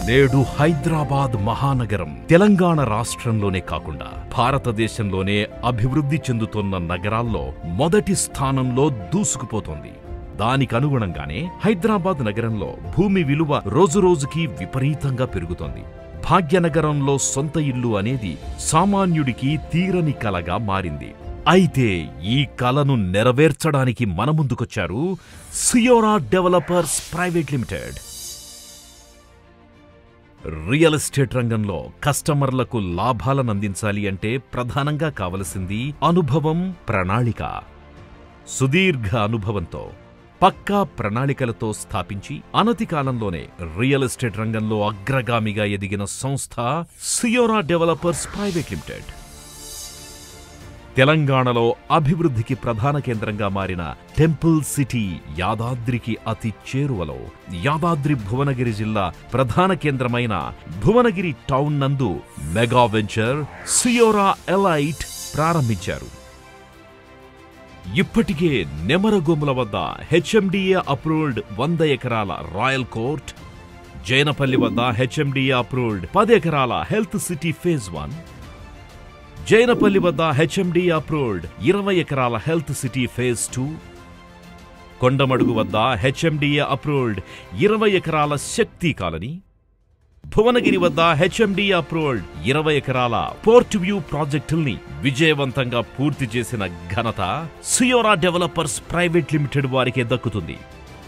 నేడు హైదరాబాద్ మహానగరం తెలంగాణ రాష్ట్రంలోనే కాకుండా భారతదేశంలోనే అభివృద్ధి చెందుతున్న నగరాల్లో మొదటి స్థానంలో దూసుకుపోతోంది దానికి అనుగుణంగానే హైదరాబాద్ నగరంలో భూమి విలువ రోజురోజుకి విపరీతంగా పెరుగుతోంది భాగ్యనగరంలో సొంత ఇల్లు అనేది సామాన్యుడికి తీరని కలగా మారింది అయితే ఈ కలను నెరవేర్చడానికి మన ముందుకొచ్చారు Siora developers private limited real estate రంగంలో కస్టమర్లకు లాభాలను అందించాలి అంటే ప్రధానంగా కావలసింది అనుభవం ప్రణాళిక సుదీర్ఘ అనుభవంతో పక్కా ప్రణాళికలతో స్థాపించి అనతి కాలంలోనే రియల్ ఎస్టేట్ రంగంలో అగ్రగామిగా ఎదిగిన సంస్థ సియోరా డెవలపర్స్ ప్రైవేట్ లిమిటెడ్ తెలంగాణలో అభివృద్ధికి ప్రధాన కేంద్రంగా మారిన టెంపుల్ సిటీ యాదాద్రికి అతి చేరువలో యాదాద్రి భువనగిరి జిల్లా ప్రధాన కేంద్రమైన భువనగిరి టౌన్ నందు మెగా వెంచర్ సియోరా ఎలైట్ ప్రారంభించారు ఇప్పటికే నెమరగోముల వద్ద హెచ్ఎండిఏ అప్రూవ్డ్ వంద ఎకరాల రాయల్ కోర్ట్ జైనపల్లి వద్ద హెచ్ఎండిఏ అప్రూవ్డ్ పది ఎకరాల health city phase one Jainapalli వద్ద హెచ్ఎండి అప్రూవ్డ్ ఇరవై ఎకరాల health city phase two Kondamadugu వద్ద హెచ్ఎండిఏ అప్రూవ్డ్ ఇరవై ఎకరాల శక్తి కాలనీ భువనగిరి వద్ద హెచ్ఎండి అప్రూవ్డ్ ఇరవై ఎకరాల పోర్ట్ వ్యూ ప్రాజెక్టుల్ని విజయవంతంగా పూర్తి చేసిన ఘనత సియోరా డెవలపర్స్ ప్రైవేట్ లిమిటెడ్ వారికే దక్కుతుంది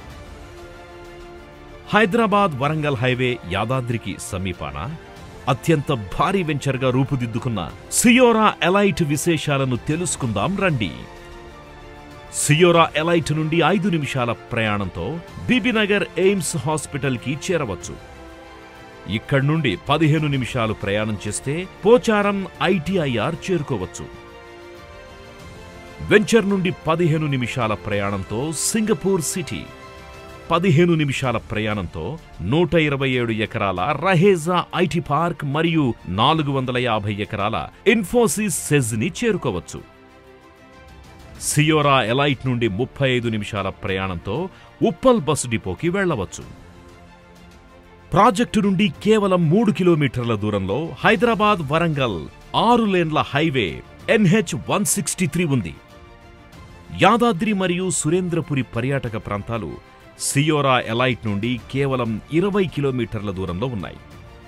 హైదరాబాద్ వరంగల్ హైవే యాదాద్రికి సమీపాన అత్యంత భారీ వెంచర్గా రూపుదిద్దుకున్న సియోరా ఎలైట్ విశేషాలను తెలుసుకుందాం రండి సియోరా ఎలైట్ నుండి ఐదు నిమిషాల ప్రయాణంతో బీబీనగర్ ఎయిమ్స్ హాస్పిటల్కి చేరవచ్చు ఇక్కడి నుండి పదిహేను నిమిషాలు ప్రయాణం చేస్తే పోచారం ఐటీఐఆర్ చేరుకోవచ్చు వెంచర్ నుండి పదిహేను నిమిషాల ప్రయాణంతో సింగపూర్ సిటీ పదిహేను నిమిషాల ప్రయాణంతో నూట ఇరవై ఏడు ఎకరాల రహేజా ఐటీ పార్క్ మరియు నాలుగు వందల యాభై ఎకరాల ఇన్ఫోసిస్ సెజ్ ని చేరుకోవచ్చు సియోరా ఎలైట్ నుండి ముప్పై ఐదు నిమిషాల ప్రయాణంతో ఉప్పల్ బస్సు డిపోకి వెళ్లవచ్చు ప్రాజెక్టు నుండి కేవలం మూడు కిలోమీటర్ల దూరంలో హైదరాబాద్ వరంగల్ ఆరు లేన్ల highway NH one sixty three ఉంది యాదాద్రి మరియు సురేంద్రపురి పర్యాటక ప్రాంతాలు సియోరా ఎలైట్ నుండి కేవలం ఇరవై కిలోమీటర్ల దూరంలో ఉన్నాయి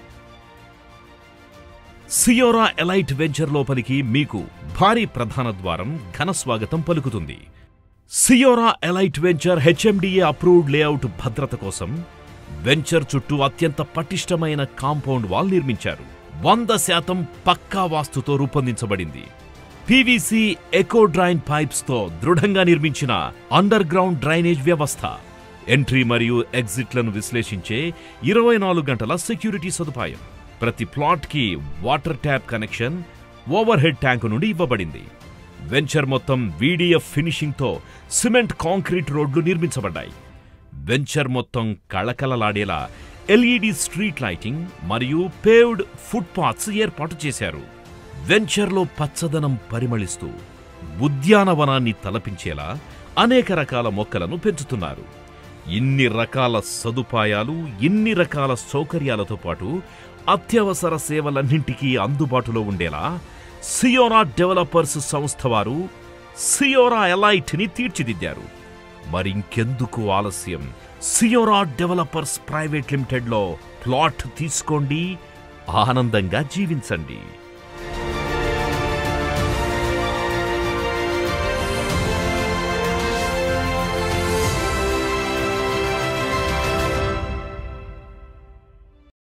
సియోరా ఎలైట్ వెంచర్ లోపలికి మీకు భారీ ప్రధాన ద్వారం ఘన స్వాగతం పలుకుతుంది Siora elite venture HMDA approved layout భద్రత కోసం వెంచర్ చుట్టూ అత్యంత పటిష్టమైన కాంపౌండ్ వాల్ నిర్మించారు వంద శాతం పక్కా వాస్తుతో రూపొందించబడింది పీవీసీ ఎకో డ్రైన్ పైప్స్ తో దృఢంగా నిర్మించిన అండర్ గ్రౌండ్ డ్రైనేజ్ వ్యవస్థ ఎంట్రీ మరియు ఎగ్జిట్లను విశ్లేషించే ఇరవై నాలుగు గంటల సెక్యూరిటీ సదుపాయం ప్రతి ప్లాట్ కి water tap connection overhead tank నుండి ఇవ్వబడింది వెంచర్ మొత్తం వీడిఎఫ్ ఫినిషింగ్ తో సిమెంట్ కాంక్రీట్ రోడ్లు నిర్మించబడ్డాయి వెంచర్ మొత్తం కళకళలాడేలా ఎల్ఈడి స్ట్రీట్ లైటింగ్ మరియు పేవ్డ్ ఫుట్పాత్స్ ఏర్పాటు చేశారు వెంచర్లో పచ్చదనం పరిమళిస్తూ ఉద్యానవనాన్ని తలపించేలా అనేక రకాల మొక్కలను పెంచుతున్నారు ఇన్ని రకాల సదుపాయాలు ఇన్ని రకాల సౌకర్యాలతో పాటు అత్యవసర సేవలన్నింటికీ అందుబాటులో ఉండేలా సియోరా డెవలపర్స్ సంస్థ వారు సియోరా ఎలైట్ ని తీర్చిదిద్దారు మరింకెందుకు ఆలస్యం సియోరా డెవలపర్స్ ప్రైవేట్ లిమిటెడ్లో ప్లాట్ తీసుకోండి ఆనందంగా జీవించండి